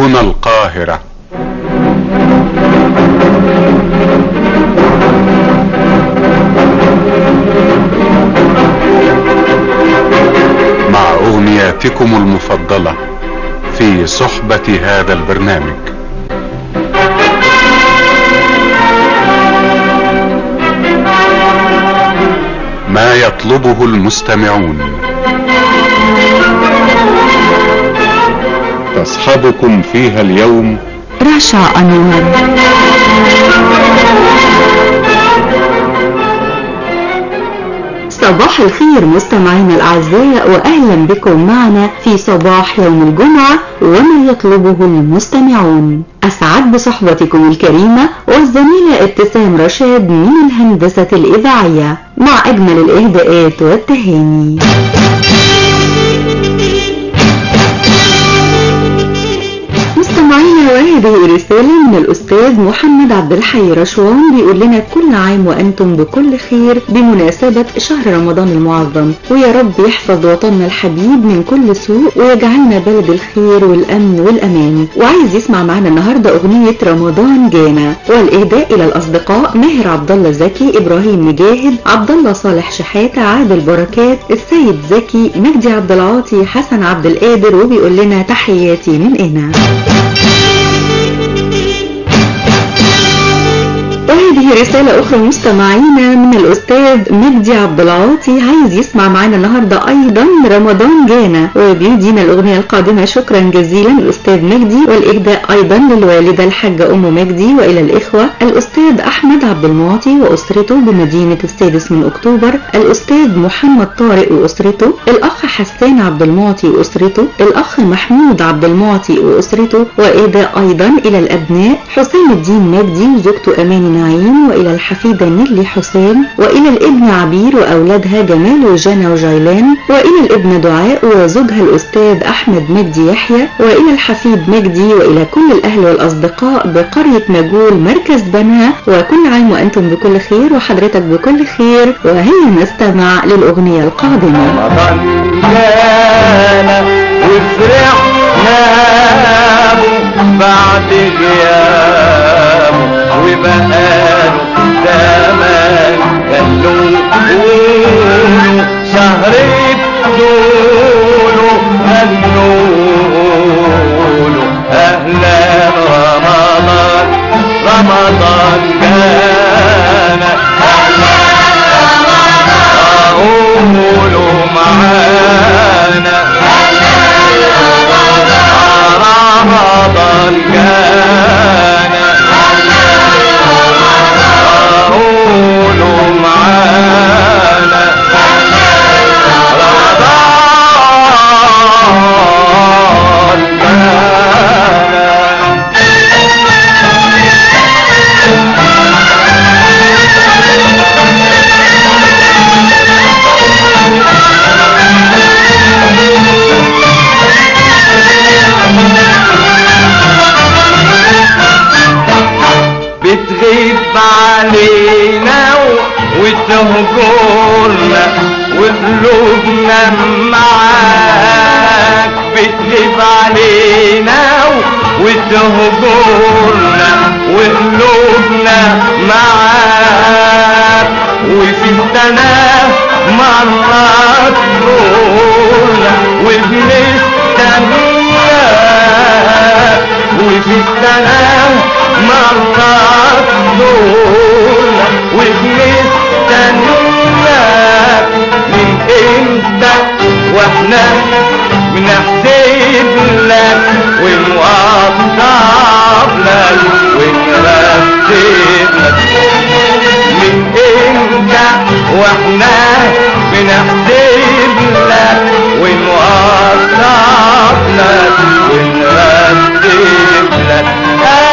هنا القاهرة مع أغنياتكم المفضلة في صحبة هذا البرنامج ما يطلبه المستمعون تصحبكم فيها اليوم رشا أنور صباح الخير مستمعينا الأعزاء وأهلا بكم معنا في صباح يوم الجمعة وما يطلبه المستمعون أسعد بصحبتكم الكريمة والزميلة ابتسام رشاد من الهندسة الإذاعية مع أجمل الإهداءات والتهاني مستمعينا وهذه رسالة من الأستاذ محمد عبد الحي رشوان بيقول لنا كل عام وأنتم بكل خير بمناسبة شهر رمضان المعظم ويا رب يحفظ وطننا الحبيب من كل سوء ويجعلنا بلد الخير والأمن والأمان وعايز يسمع معنا النهاردة أغنية رمضان جانا والإهداء إلى الأصدقاء ماهر عبد الله زكي إبراهيم مجاهد عبد الله صالح شحاتة عادل بركات السيد زكي مجدي عبد العاطي حسن عبد القادر وبيقول لنا تحياتي من هنا وهذه رسالة أخرى مستمعينا من الأستاذ مجدي عبد العاطي عايز يسمع معنا النهاردة أيضا رمضان جانا وبيدينا الأغنية القادمة شكرا جزيلا الأستاذ مجدي والإهداء أيضا للوالدة الحاجة أم مجدي وإلى الإخوة الأستاذ أحمد عبد المعطي وأسرته بمدينة السادس من أكتوبر الأستاذ محمد طارق وأسرته الأخ حسان عبد المعطي وأسرته الأخ محمود عبد المعطي وأسرته وإهداء أيضا إلى الأبناء حسام الدين مجدي وزوجته أماني نعيم وإلى الحفيدة نيلي حسام وإلى الابن عبير وأولادها جمال وجنى وجيلان وإلى الابن دعاء وزوجها الأستاذ أحمد مجدي يحيى وإلى الحفيد مجدي وإلى كل الأهل والأصدقاء بقرية مجول مركز بنها وكل عام وأنتم بكل خير وحضرتك بكل خير وهيا نستمع للأغنية القادمة رمضان جانا وفرحنا بعد غيابه وبقاله زمان خلوه قولوا شهر بدوله هنقوله اهلا رمضان رمضان جانا قولوا معانا رمضان جانا قولوا معانا رمضان جانا بتغيب علينا وتهجرنا وقلوبنا معاك بتغيب علينا وتهجرنا وقلوبنا معاك وفي السنة مرات تقولنا وبنستناك وفي السلام مرات دولة وبنستناك من امتى واحنا بنحسب لك ونوضب لك ونرتب لك من امتى واحنا بنحسب لك ونوضب لك ونرتب لك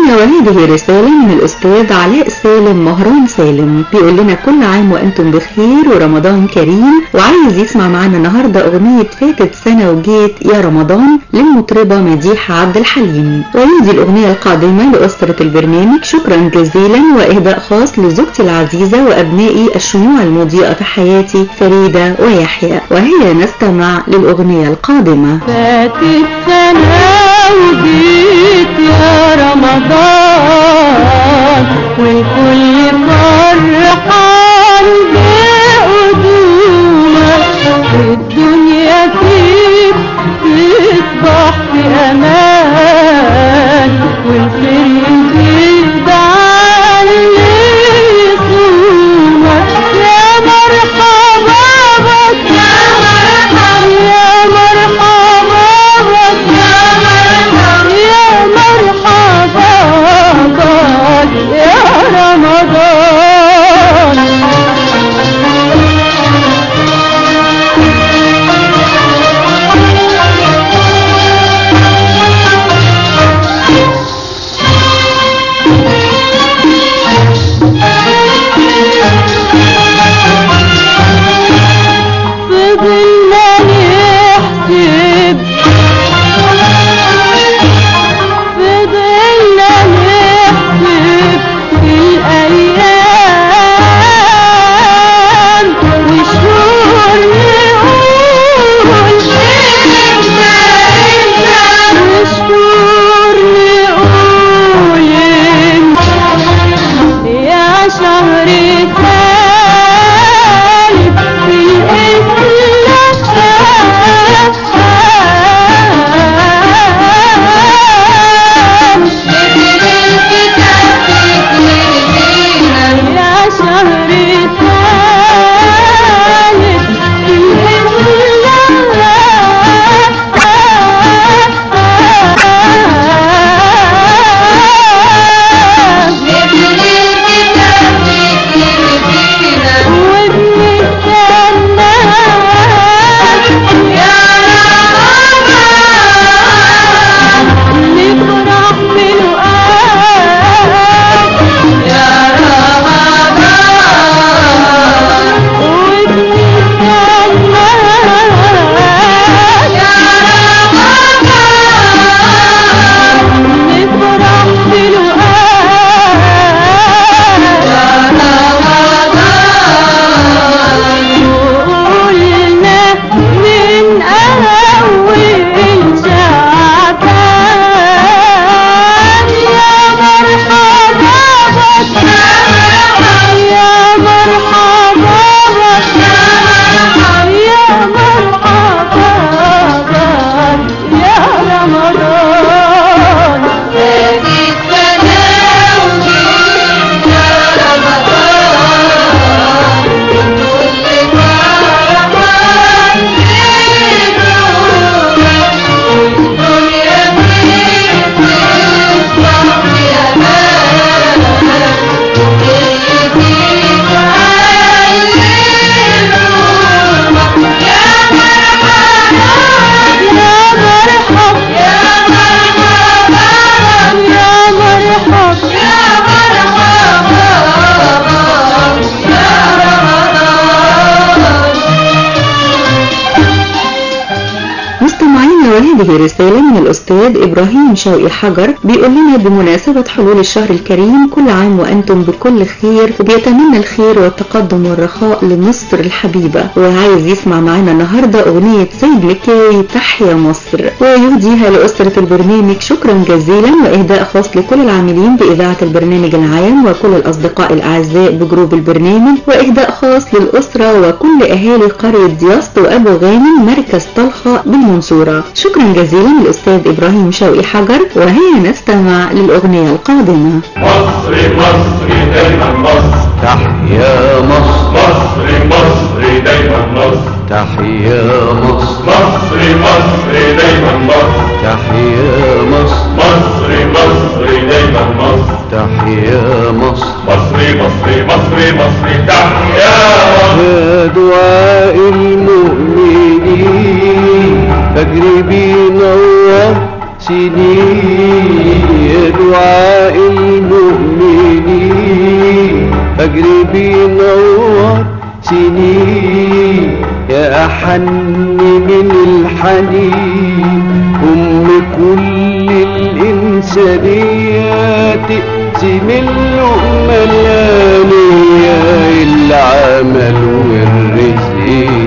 مستمعينا وهذه رسالة من الأستاذ علاء سالم مهران سالم بيقول لنا كل عام وأنتم بخير ورمضان كريم وعايز يسمع معنا النهاردة أغنية فاتت سنة وجيت يا رمضان للمطربة مديحة عبد الحليم ويهدي الأغنية القادمة لأسرة البرنامج شكرا جزيلا وإهداء خاص لزوجتي العزيزة وأبنائي الشموع المضيئة في حياتي فريدة ويحيى وهي نستمع للأغنية القادمة فاتت سنة وجيت يا رمضان والكل فرحان بقدومك والدنيا فيك تصبح في أمان والخير يزيد على يصومك يا مرحبا بك يا مرحبا يا مرحبا بك يا مرحبا يا مرحبا بك يا رمضان فضلنا نحسب فضلنا نحسب في الأيام وشهور نقول وشهور نقول يا شهر ثالث في الإسلام يا شهر ثالث في نفرح بلقاك يا رمضان ونستناك يا رمضان نفرح بلقاك يا رمضان وقلنا من أول شعبان يا مرحبا بك يا مرحبا بك يا مرحبا بك يا رمضان هذه السنة وجيت يا رمضان يا مرحب يا مستمعينا وهذه رسالة من الأستاذ إبراهيم شوقي حجر بيقول لنا بمناسبة حلول الشهر الكريم كل عام وأنتم بكل خير وبيتمنى الخير والتقدم والرخاء لمصر الحبيبة وعايز يسمع معنا النهاردة أغنية سيد مكاوي تحيا مصر ويهديها لأسرة البرنامج شكرا جزيلا وإهداء خاص لكل العاملين بإذاعة البرنامج العام وكل الأصدقاء الأعزاء بجروب البرنامج وإهداء خاص للأسرة وكل أهالي قرية دياسط وأبو غانم مركز طلخة بالمنصورة شكرا جزيلا للأستاذ إبراهيم شوقي حجر وهي نستمع للأغنية القادمة مصر مصر دايما مصر تحيا مصر مصر مصر دايما مصر تحيا مصر مصر مصر دايما مصر تحيا مصر مصر مصر دايما مصر تحيا مصر مصر مصر مصر مصر تحيا مصر يا دعاء المؤمنين فجر بينور سنين يا دعاء المؤمنين فجر بينور سنين يا أحن من الحنين أم كل الإنسانية تقسم اللقمة الآنية العمل والرزق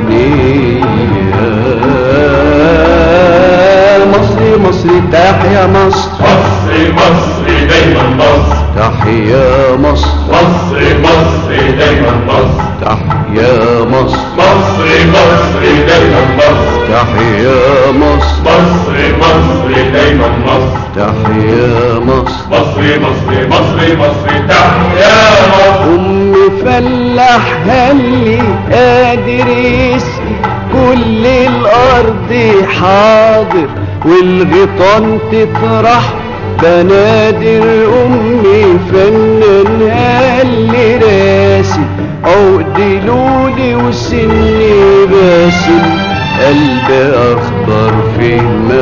نية مصر مصر تحيا مصر مصر مصر دايما مصر تحيا مصر مصر مصر دايما مصر تحيا مصر مصر مصر دايما مصر تحيا مصر مصر مصر دايما مصر تحيا مصر مصر مصر مصر مصر تحيا مصر أم فلاح هلي قادر يسقي كل الأرض حاضر والغيطان تطرح بنادر أمي فنان هلي راسي عقد لولي وسني باسم قلبي أخضر في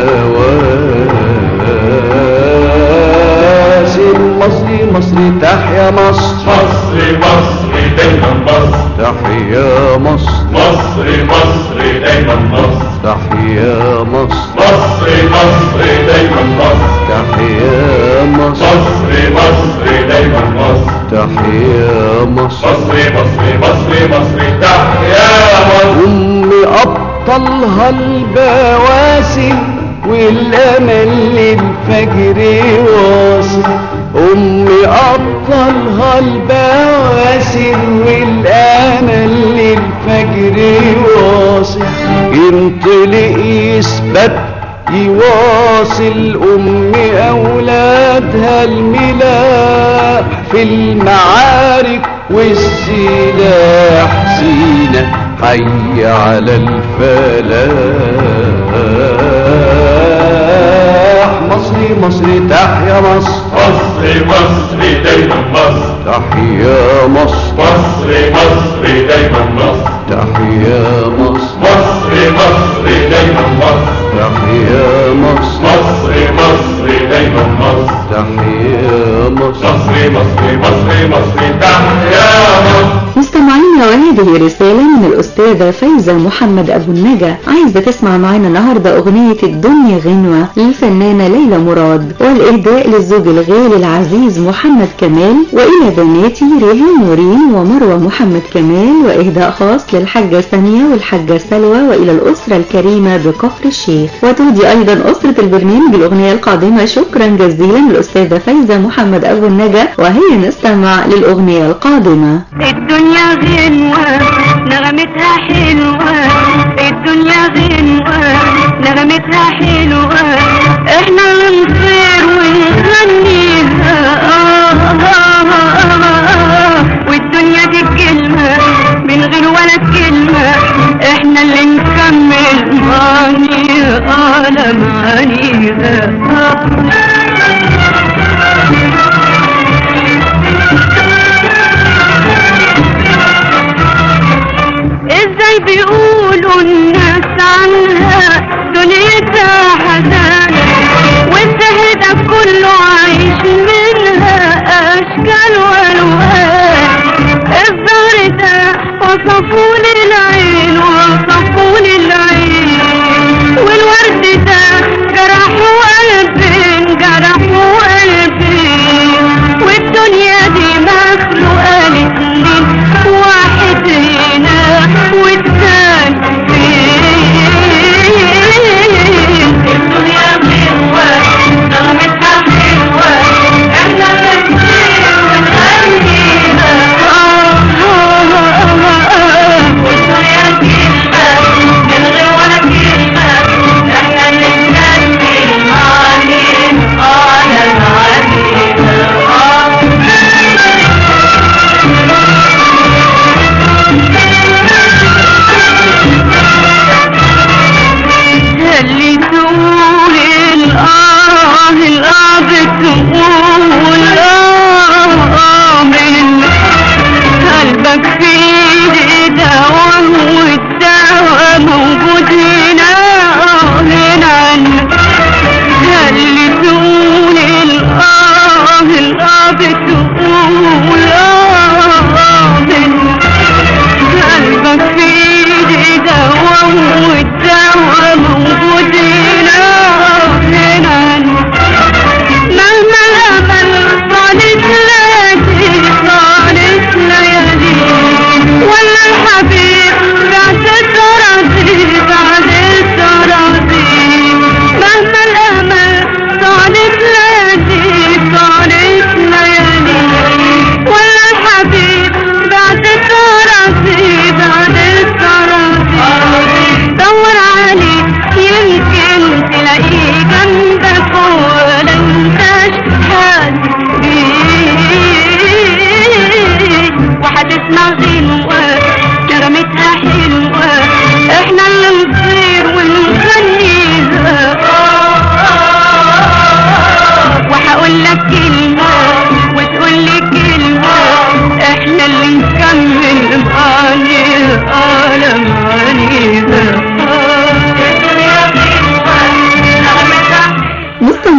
مواسم مصري مصري تحيا مصر مصر مصر دايما مصر تحيا مصر مصر مصر دايما مصر تحيا مصر مصر مصر دايما مصر تحيا مصر مصر مصر دايما مصر تحيا مصر مصر مصر مصر مصر تحيا مصر أم أبطالها البواسل والأمل للفجر واصل أم أبطالها البواسل والأمل للفجر واصل ينطلق يثبت يواصل أم أولادها الملاح في المعارك والسلاح سينا حي على الفلاح مصري مصري تحيا مصر مصر مصر دايما مصر تحيا مصر مصر مصر دايما مصر تحيا مصر مصر مصر دايما مصر تحيا مصر مصر مصر دايما مصر تحيا مصر مصر مصر مصر مصر تحيا مصر مستمعينا وهذه رسالة من الأستاذة فايزة محمد أبو النجا عايزة تسمع معنا النهاردة أغنية الدنيا غنوة للفنانة ليلى مراد والإهداء للزوج الغالي العزيز محمد كمال وإلى بناتي ريهام نورين ومروة محمد كمال وإهداء خاص للحاجة سامية والحاجة سلوى وإلى الأسرة الكريمة بكفر الشيخ وتودي أيضا أسرة البرنامج الأغنية القادمة شكرا جزيلا للأستاذة فايزة محمد أبو النجا وهي نستمع للأغنية القادمة الدنيا غنوة نغمتها حلوة الدنيا غنوة نغمتها حلوة احنا اللي نطير ونغنيها آه آه آه آه والدنيا دي كلمة من غير ولا كلمة احنا اللي نكمل معانيها على معانيها ازاي بيقولوا الناس عنها دنيتها حزان والزهد كله عايش منها اشكال والوان الظهر ده وصفوا لي العين وصفوا لي العين والورد ده جرحوا قلبين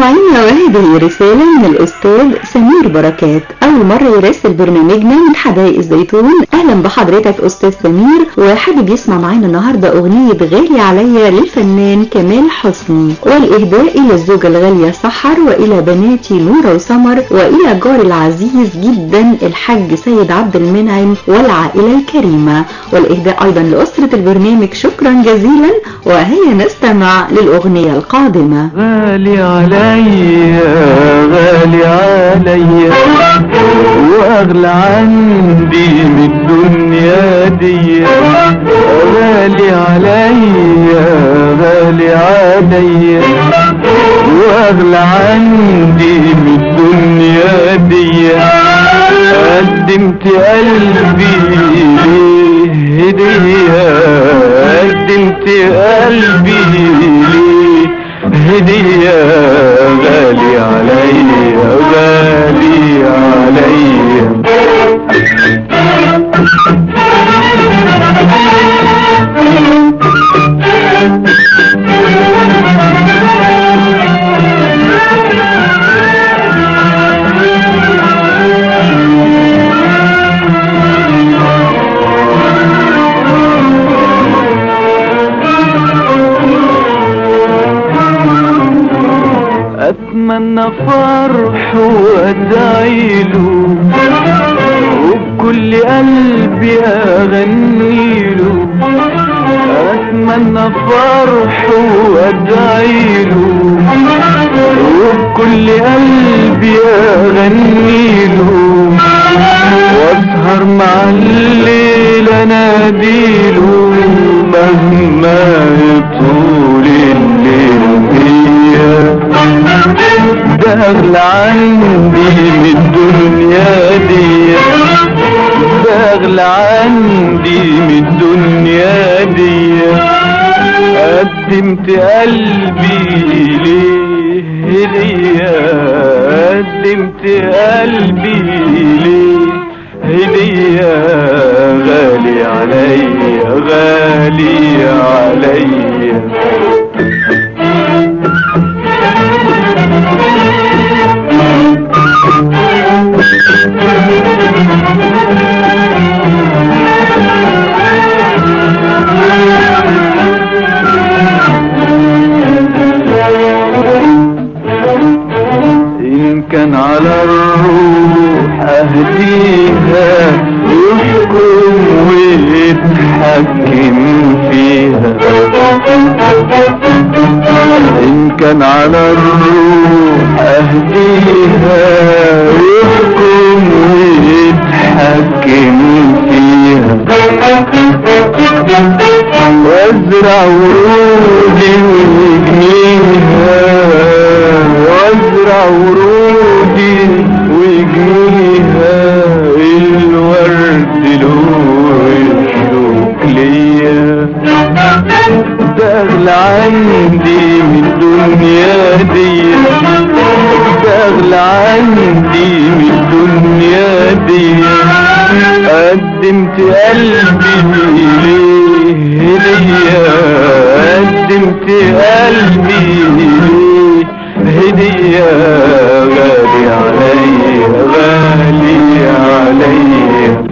مستمعينا وهذه رسالة من الأستاذ سمير بركات أول مرة يراسل برنامجنا من حدائق الزيتون أهلا بحضرتك أستاذ سمير وحابب يسمع معانا النهاردة أغنية غالي عليا للفنان كمال حسني والإهداء إلى الزوجة الغالية سحر وإلى بناتي نورة وسمر وإلى جار العزيز جدا الحاج سيد عبد المنعم والعائلة الكريمة والإهداء أيضا لأسرة البرنامج شكرا جزيلا وهيا نستمع للأغنية القادمة غالي عليا غالي عليا واغلى عندي من الدنيا دي غالي عليا غالي عليا واغلى عندي من الدنيا دي قدمت قلبي ليه هدية قدمت قلبي ليه هدية غالي عليا غالي عليا اتمنى فرح وادعي له وبكل قلبي اغني له اتمنى فرح وادعي له وبكل قلبي اغني له واسهر مع الليل اناديله مهما يطول الليل بيا ده اغلى عندي من الدنيا دي ده اغلى عندي من الدنيا دي قدمت قلبي ليه هدية قدمت قلبي ليه هدية غالي عليا غالي عليا إن كان على الروح أهديها يحكم ويتحكم فيها إن كان على الروح أهديها يحكم ويتحكم فيها وازرع ورودي ويجنيها وازرع ورودي ويجنيها الورد له يشوك ليا ده اغلى عندي من الدنيا دي ده اغلى عندي من الدنيا دي قدمت قلبي ليه هدية قدمت قلبي ليه هدية غالي عليا غالي عليا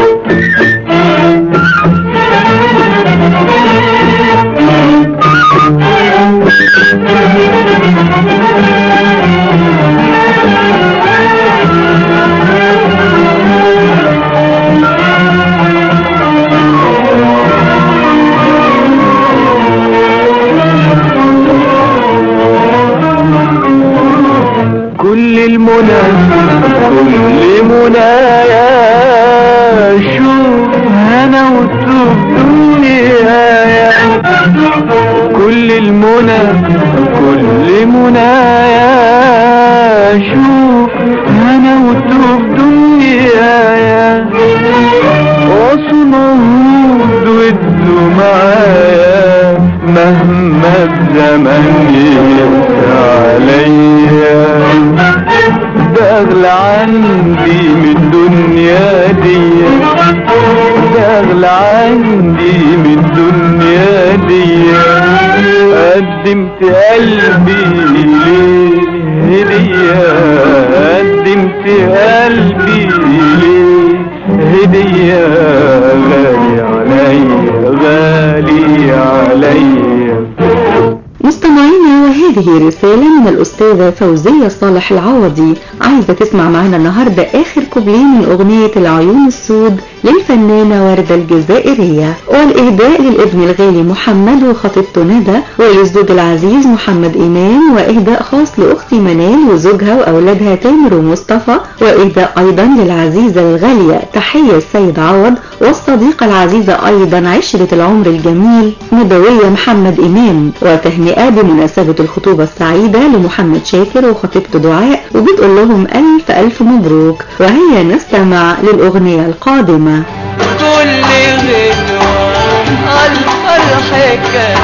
كل المنى كل منايا شوف انا وتوب دنيايا كل المنى كل منايا شوف انا وتوب دنيايا وصنعود ودوا معايا مهما الزمن يقسى عليا ده اغلى عندي من الدنيا دي ده اغلى عندي من الدنيا دي قدمت قلبي ليه مستمعينا وهذه رسالة من الأستاذة فوزية صالح العوضي عايزة تسمع معنا النهاردة آخر كوبليه من أغنية العيون السود للفنانة وردة الجزائرية والإهداء للابن الغالي محمد وخطيبته ندى وللزوج العزيز محمد إمام وإهداء خاص لأختي منال وزوجها وأولادها تامر ومصطفى وإهداء أيضا للعزيزة الغالية تحية السيد عوض والصديقة العزيزة أيضا عشرة العمر الجميل نبوية محمد إمام وتهنئة بمناسبة الخطوبة السعيدة لمحمد شاكر وخطيبته دعاء وبتقول لهم ألف ألف مبروك وهيا نستمع للأغنية القادمة كل غنوة الفرح كان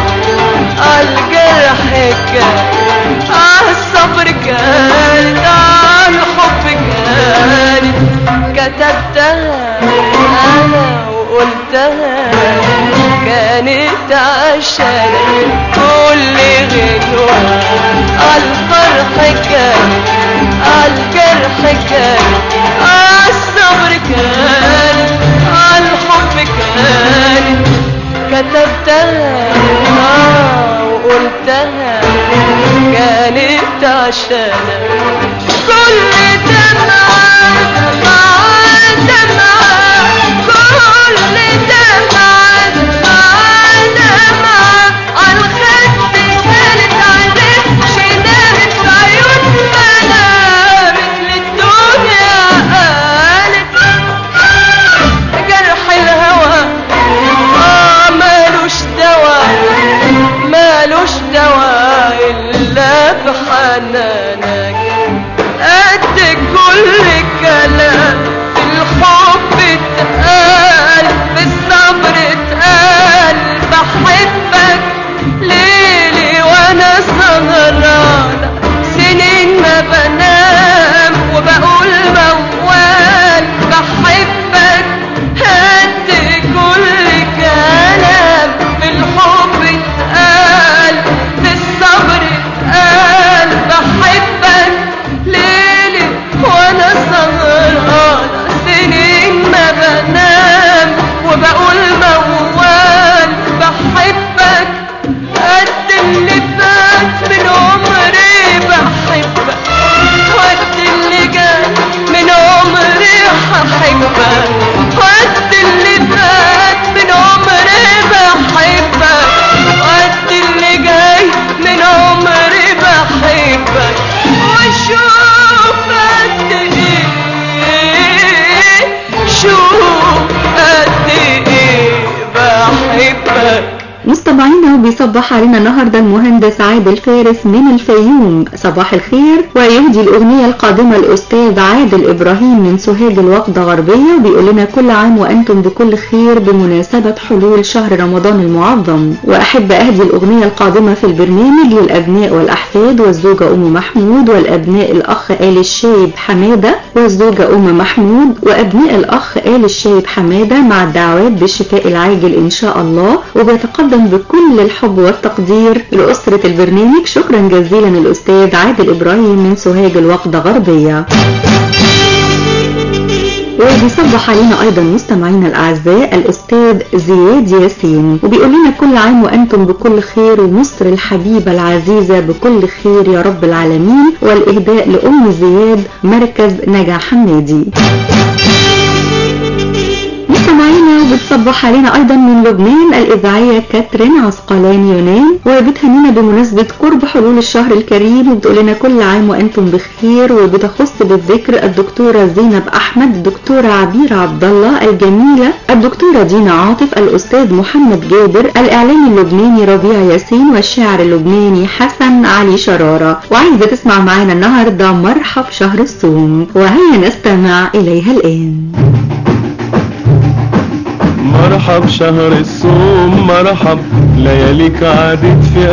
الجرح كان الصبر كان الحب كان كتبتها انا وقلتها كانت عشان كل غنوة الفرح كان الجرح كان الصبر كان الحب كان كتبتها آه وقلتها كانت عشانك كل دمعة مع دمعة كل دمعة مع دمعة عالخد كانت عذاب شنامت في عيون منامت للدنيا قالت جرح الهوى آه مالوش دواء مالوش دواء إلا بحنانك قد كل كلام في الحب اتقال في الصبر اتقال بحبك ليلي وانا سهرانة سنين ما بنام وبقول موال بحبك قد كل كلام في الحب اتقال في الصبر اتقال بحبك ليلي وانا سهرانة سنين ما بنام وبقول موال بحبك قد اللي فات من عمري بحبك قد اللي جاي من عمري هحبك قد اللي فات من عمري بحبك قد اللي جاي من عمري بحبك وشوف قد ايه شوف قد ايه بحبك مستمعينا وبيصبح علينا النهارده المهندس عادل فارس من الفيوم صباح الخير ويهدي الاغنيه القادمه الاستاذ عادل ابراهيم من سوهاج الوقده غربيه وبيقول لنا كل عام وانتم بكل خير بمناسبه حلول شهر رمضان المعظم واحب اهدي الاغنيه القادمه في البرنامج للابناء والاحفاد والزوجه ام محمود والابناء الاخ آل الشايب حماده والزوجه ام محمود وابناء الاخ آل الشايب حماده مع الدعوات بالشفاء العاجل ان شاء الله وبيتقدم بكل الحب والتقدير لأسرة البرنامج شكرا جزيلا الأستاذ عادل إبراهيم من سوهاج الوقدة غربية وبيصبح علينا ايضا مستمعينا الاعزاء الاستاذ زياد ياسين وبيقول لنا كل عام وانتم بكل خير ومصر الحبيبه العزيزه بكل خير يا رب العالمين والاهداء لام زياد مركز نجا حمادي مستمعينا وبتصبح علينا ايضا من لبنان الاذاعيه كاترين عسقلاني يونان وبتهنينا بمناسبه قرب حلول الشهر الكريم وبتقول لنا كل عام وانتم بخير وبتخص بالذكر الدكتوره زينب احمد الدكتوره عبير عبد الله الجميله الدكتوره دينا عاطف الاستاذ محمد جابر الاعلامي اللبناني ربيع ياسين والشاعر اللبناني حسن علي شراره وعايزه تسمع معانا النهارده مرحب شهر الصوم وهيا نستمع اليها الان مرحب شهر الصوم مرحب لياليك عادت في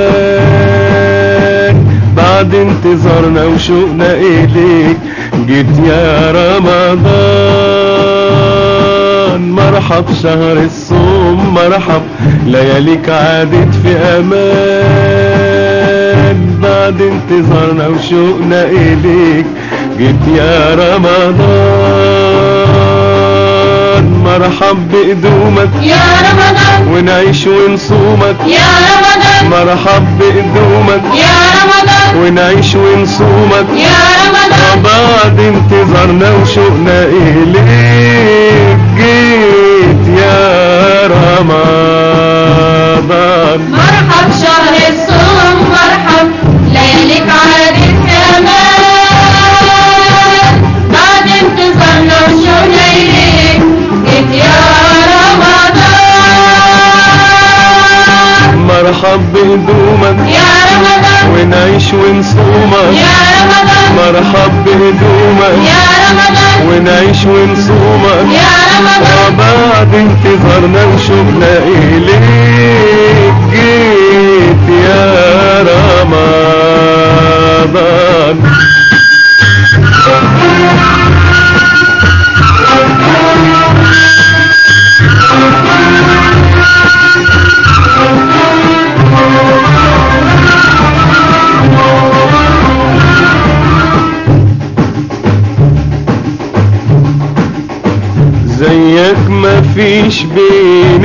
امان بعد انتظارنا وشوقنا اليك جيت يا رمضان مرحب شهر الصوم مرحب لياليك عادت في امان بعد انتظارنا وشوقنا اليك جيت يا رمضان مرحب بقدومك يا رمضان ونعيش ونصومك يا رمضان رمضان مرحب بقدومك يا رمضان ونعيش ونصومك يا رمضان بعد انتظارنا وشوقنا إليك جيت يا رمضان مرحب شهر الصوم مرحب لياليك عادت كمان بعد انتظارنا وشوقنا إليك جيت يا رمضان مرحب بقدومك يا رمضان ونعيش ونصومك يا رمضان مرحب بقدومك يا رمضان ونعيش ونصومك يا رمضان وبعد انتظارنا وشوقنا إليك جيت يا رمضان زيك مفيش بين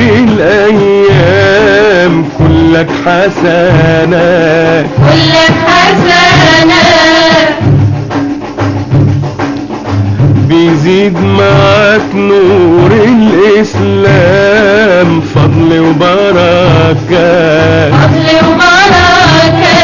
الأيام كلك حسنات كلك حسنات بيزيد معاك نور الإسلام فضل وبركات فضل وبركة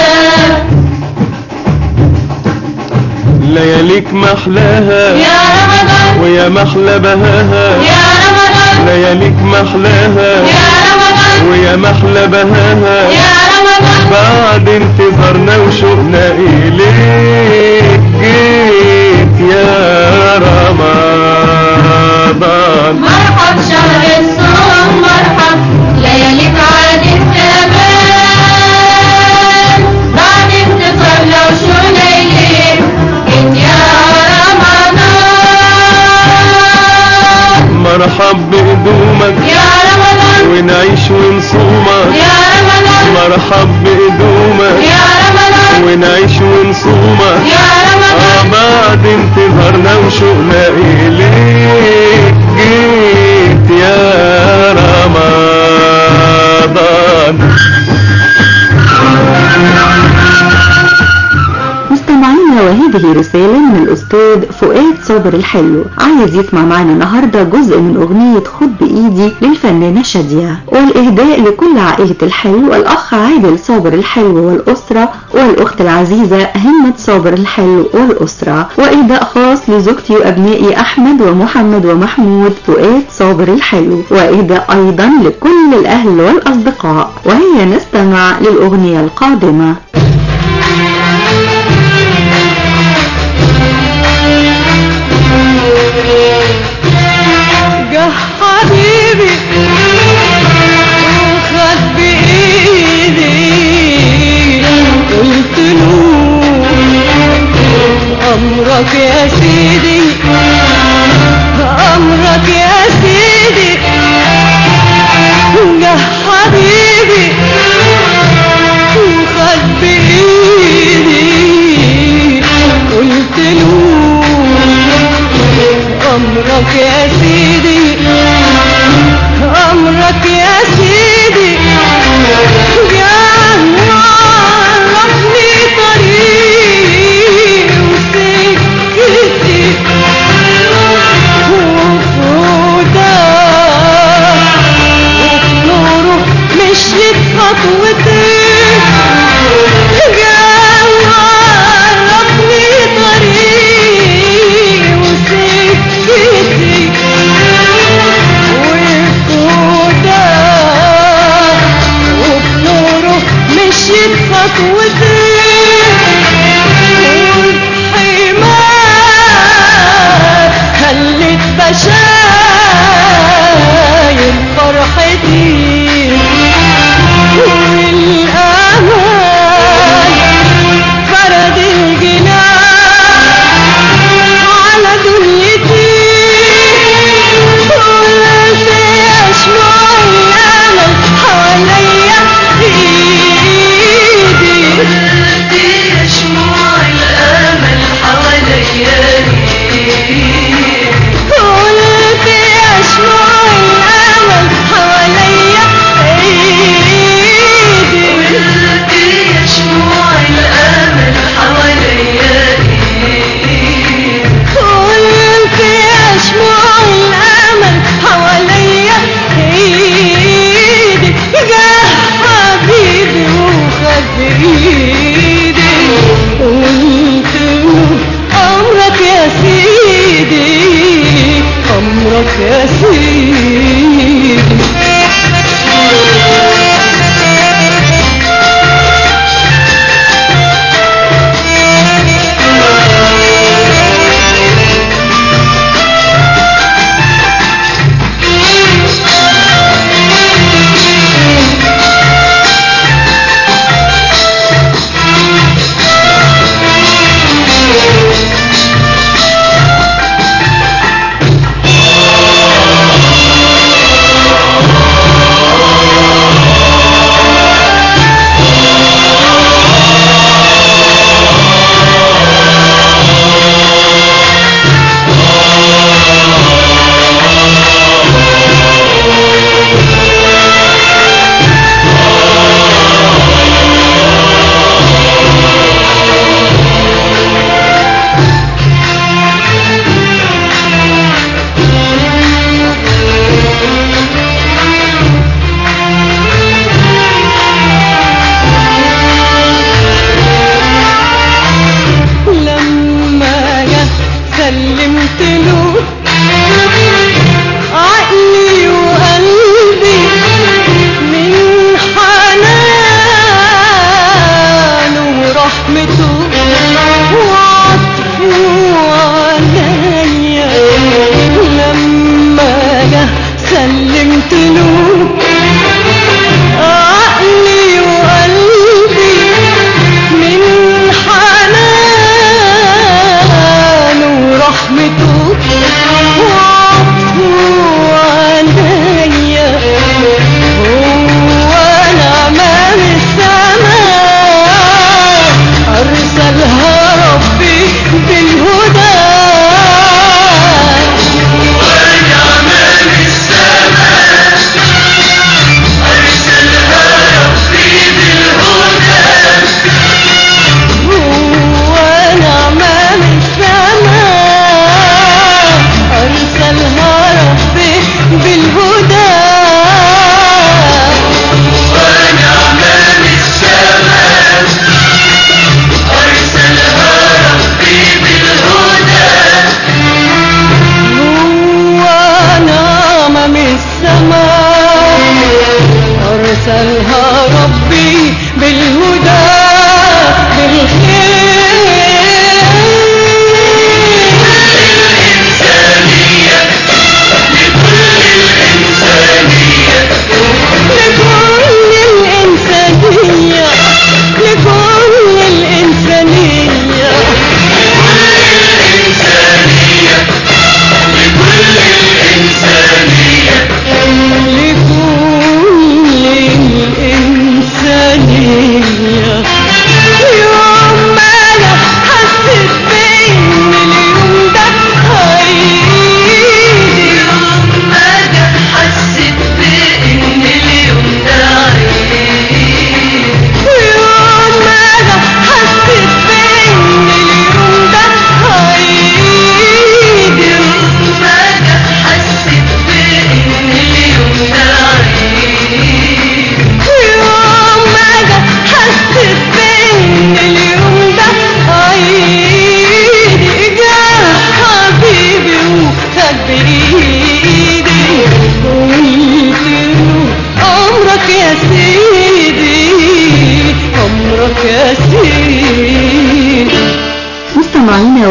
لياليك محلاها يا رمضان ويا محلى بهاها يا رمضان لياليك محلاها يا رمضان ويا محلى بهاها يا رمضان بعد انتظارنا وشوقنا إليك جيت يا رمضان مرحب شهر الصوم مرحب لياليك عادت كمان بعد انتصارنا وشونا إليك جيت يا رمضان مرحب بقدومك يا رمضان ونعيش ونصومك يا رمضان مرحب بقدومك يا رمضان ونعيش ونصومك يا رمضان بعد انتظارنا وشوقنا إليك جيت يا رمضان مستمعينا وهذه رسالة من الأستاذ فؤاد صابر الحلو عايز يسمع معنا النهاردة جزء من أغنية خد بإيدي للفنانة شادية والإهداء لكل عائلة الحلو الأخ عادل صابر الحلو والأسرة والأخت العزيزة همة صابر الحلو والأسرة وإهداء خاص لزوجتي وأبنائي أحمد ومحمد ومحمود فؤاد صابر الحلو وإهداء أيضا لكل الأهل والأصدقاء وهي نستمع للأغنية القادمة جه حبيبي وخد بإيدي قلت له أمرك يا سيدي أمرك يا سيدي جه حبيبي وخد بإيدي قلت له أمرك يا سيدي أمرك يا سيدي يا عرفني طريق وسكة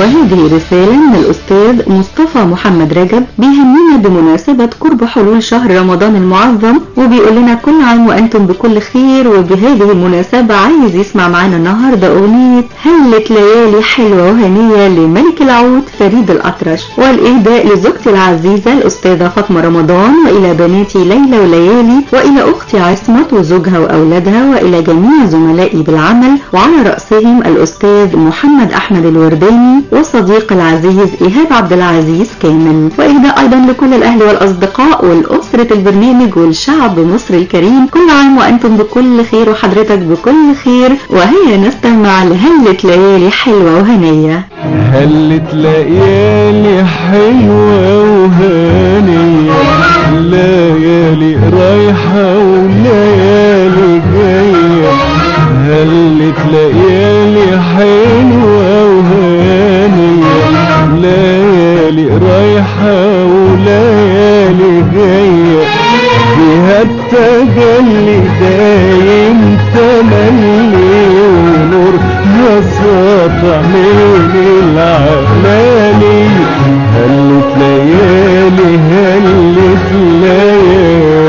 وهذه رسالة من الأستاذ مصطفى محمد رجب بيهنينا بمناسبة قرب حلول شهر رمضان المعظم وبيقول لنا كل عام وأنتم بكل خير وبهذه المناسبة عايز يسمع معنا النهاردة أغنية هلت ليالي حلوة وهنية لملك العود فريد الأطرش والإهداء لزوجتي العزيزة الأستاذة فاطمة رمضان وإلى بناتي ليلى وليالي وإلى أختي عصمت وزوجها وأولادها وإلى جميع زملائي بالعمل وعلى رأسهم الأستاذ محمد أحمد الورداني وصديق العزيز إيهاب عبد العزيز كامل وإهداء أيضا لكل الأهل والأصدقاء والأسرة البرنامج والشعب مصر الكريم كل عام وأنتم بكل خير وحضرتك بكل خير وهيا نستمع لهلة ليالي حلوة وهنية هلت ليالي حلوة وهانية ليالي رايحة وليالي جاية هلت ليالي حلوة وهانية ليالي رايحة وليالي جاية فيها التجلي دايم تملي ونور ساطع من العلالي هلت ليالي هلت ليالي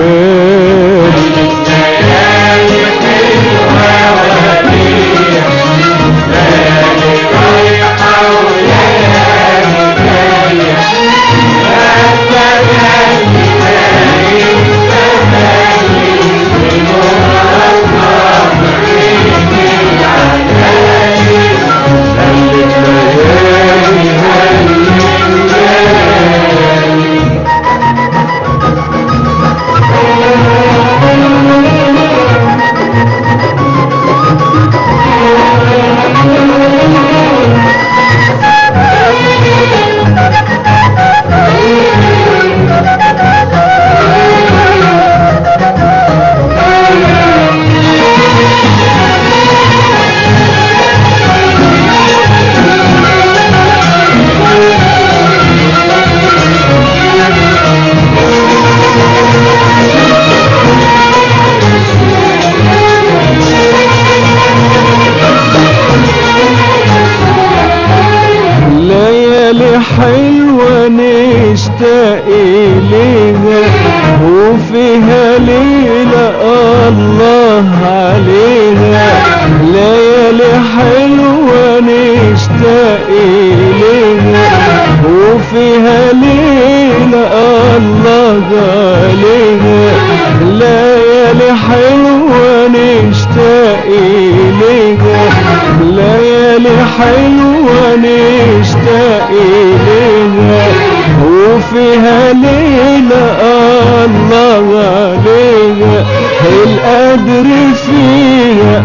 ليالي حلوة نشتاق إليها وفيها ليلة الله عليها ليالي حلوة نشتاق إليها وفيها ليلة الله عليها ليالي حلوة نشتاق إليها ليالي حلوة نشتاق إليها وفيها ليلة الله عليها القدر فيها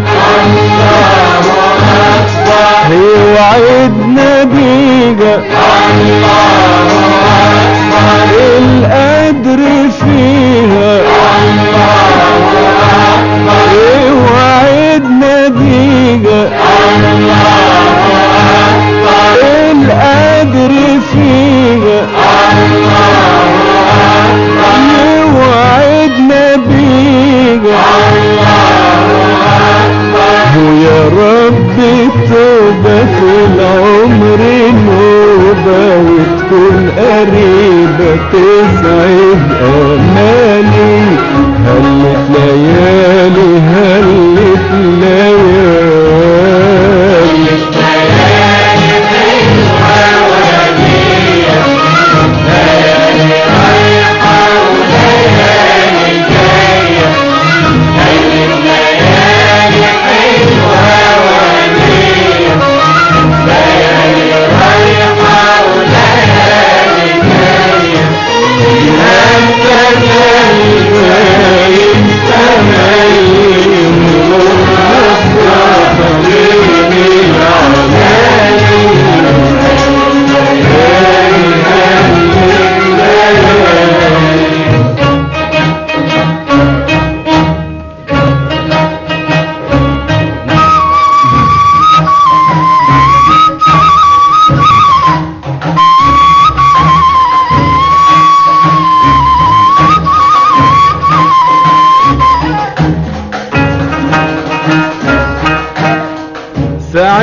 هي وعدنا بيها القدر فيها هي وعدنا بيها القدر فيها يوعدنا بيها ويا رب توبة العمر نوبة وتكون قريبة تسعد أمالي هلت ليالي هلت ليالي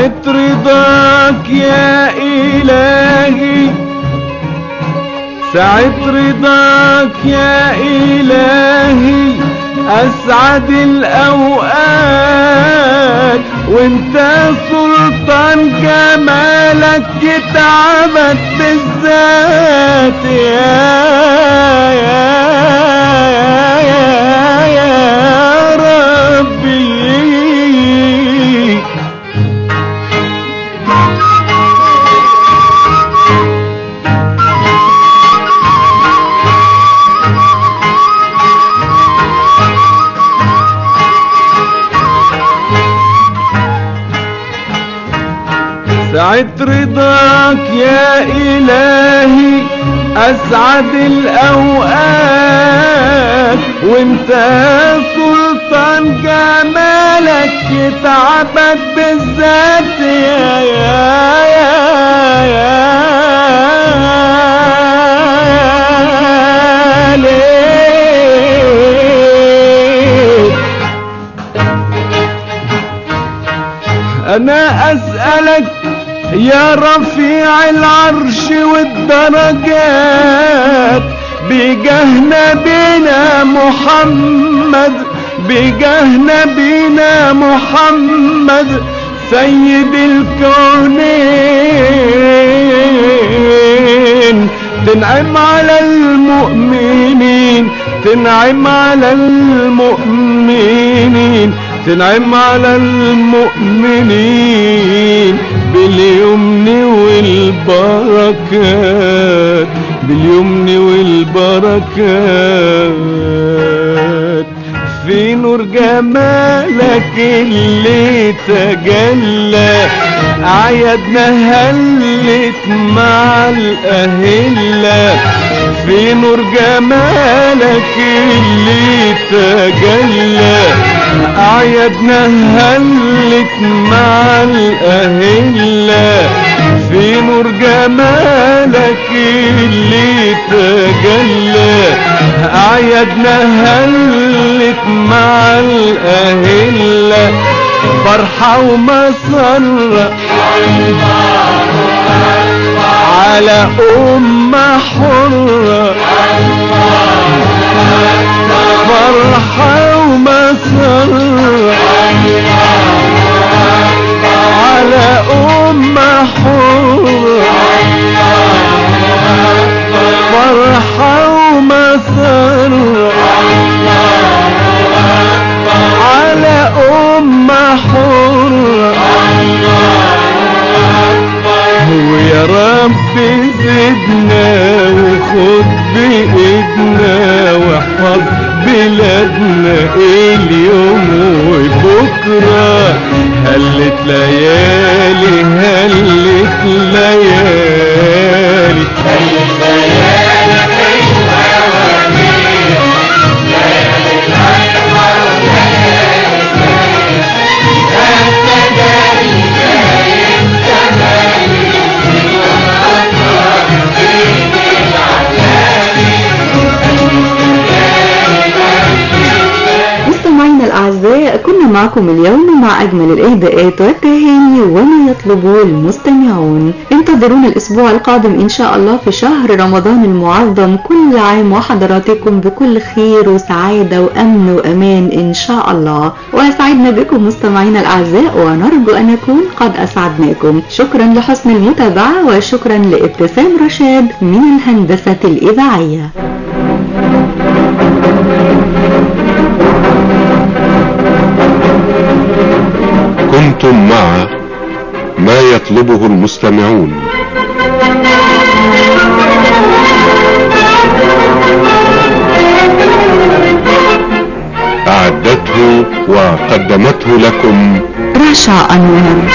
ساعة رضاك يا إلهي ساعة رضاك يا إلهي أسعد الأوقات وانت سلطان جمالك يتعبد بالذات يا يا يا يا, يا ربي ساعة رضاك يا إلهي أسعد الأوقات وانت سلطان جمالك يتعبد بالذات يا يا يا يا ليل انا اسألك يا رفيع العرش والدرجات بجاه نبينا محمد بجاه نبينا محمد سيد الكونين تنعم على المؤمنين تنعم على المؤمنين تنعم على المؤمنين باليمن والبركات باليمن والبركات في نور جمالك اللي تجلى أعيادنا هلت مع الأهلة في نور جمالك اللي تجلى أعيادنا هلت مع الأهلة في نور جمالك اللي تجلى أعيادنا هلت مع الأهلة فرحة ومسرة على أمة حرة فرحة ومسرة على أمة حرة فرحة ومسرة على أمة حرة ويا رب زدنا وخد بإيدنا واحفظ بلادنا اليوم وبكرة هلت ليالي هلت ليالي مستمعينا الأعزاء كنا معكم اليوم مع أجمل الإهداءات والتهاني وما يطلبه المستمعون انتظرونا الأسبوع القادم إن شاء الله في شهر رمضان المعظم كل عام وحضراتكم بكل خير وسعادة وأمن وأمان إن شاء الله وسعدنا بكم مستمعينا الأعزاء ونرجو أن نكون قد أسعدناكم شكرا لحسن المتابعة وشكرا لابتسام رشاد من الهندسة الإذاعية كنتم مع ما يطلبه المستمعون أعدته وقدمته لكم رشا أنور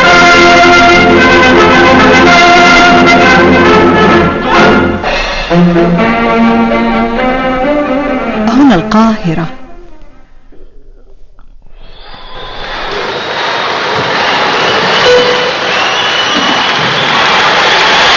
هنا القاهرة